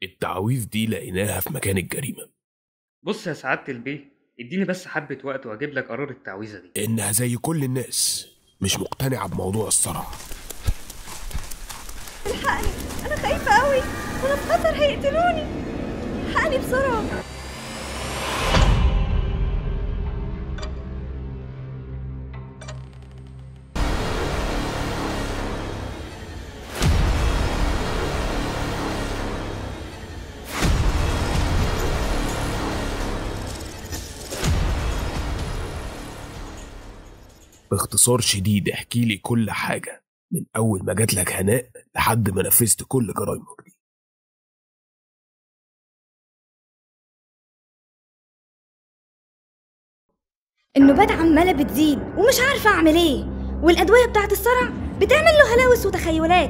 التعويذ دي لقيناها في مكان الجريمة بص يا سعادة البيه اديني بس حبة وقت واجيب لك قرار التعويذة دي إنها زي كل الناس مش مقتنعة بموضوع الصرع الحقني انا خايفه قوي انا في خطر هيقتلوني الحقني بسرعه باختصار شديد احكي لي كل حاجة من أول ما جات لك هناء لحد ما نفذت كل جرايمك دي النوبات عماله بتزيد ومش عارفه اعمل ايه والادويه بتاعت الصرع بتعمل له هلاوس وتخيلات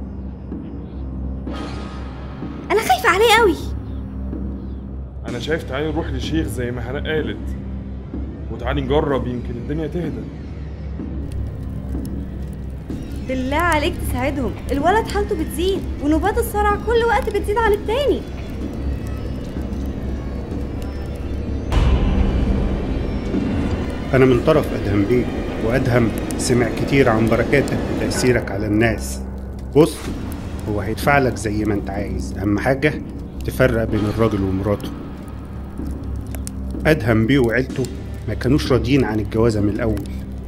انا خايفه عليه قوي انا شايف تعالي نروح لشيخ زي ما هناء قالت وتعالي نجرب يمكن الدنيا تهدى بالله عليك تساعدهم الولد حالته بتزيد ونوبات الصرع كل وقت بتزيد عن التاني أنا من طرف أدهم بيه وأدهم سمع كتير عن بركاتك وتأثيرك على الناس بص هو هيدفع لك زي ما أنت عايز أهم حاجة تفرق بين الراجل ومراته أدهم بيه وعيلته ما كانوش راضيين عن الجوازة من الأول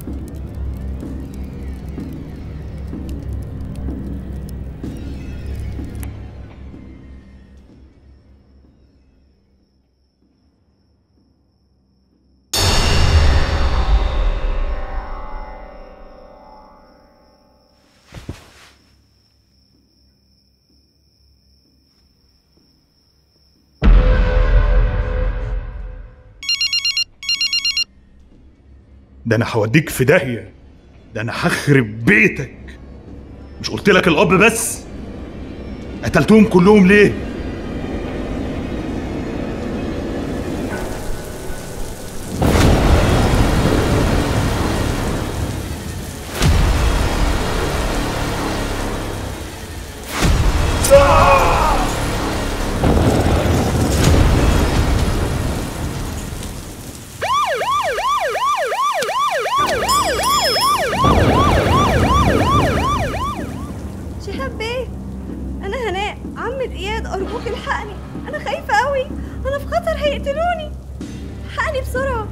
ده انا هوديك في داهيه ده انا هخرب بيتك مش قلت لك الاب بس قتلتهم كلهم ليه شهاب بيه انا هناء عم اياد ارجوك الحقني انا خايفه قوي انا في خطر هيقتلوني الحقني بسرعه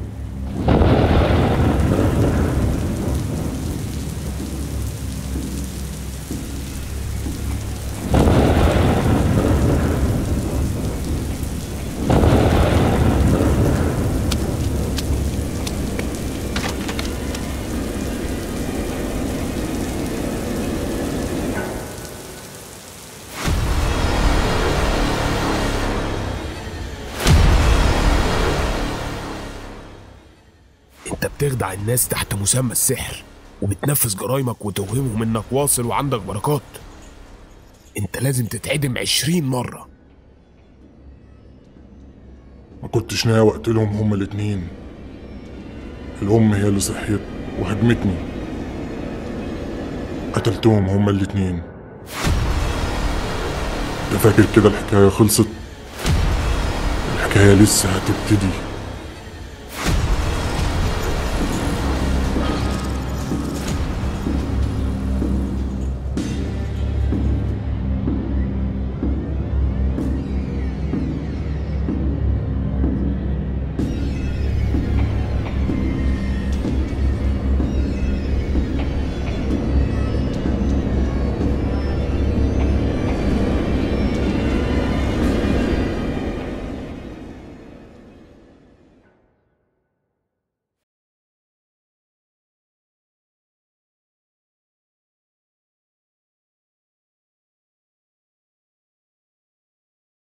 انت بتخدع الناس تحت مسمى السحر وبتنفذ جرايمك وتوهمهم انك واصل وعندك بركات انت لازم تتعدم عشرين مرة ما كنتش ناوي اقتلهم هما الاتنين الأم هي اللي صحيت وهجمتني قتلتهم هما الاتنين انت فاكر كده الحكاية خلصت الحكاية لسه هتبتدي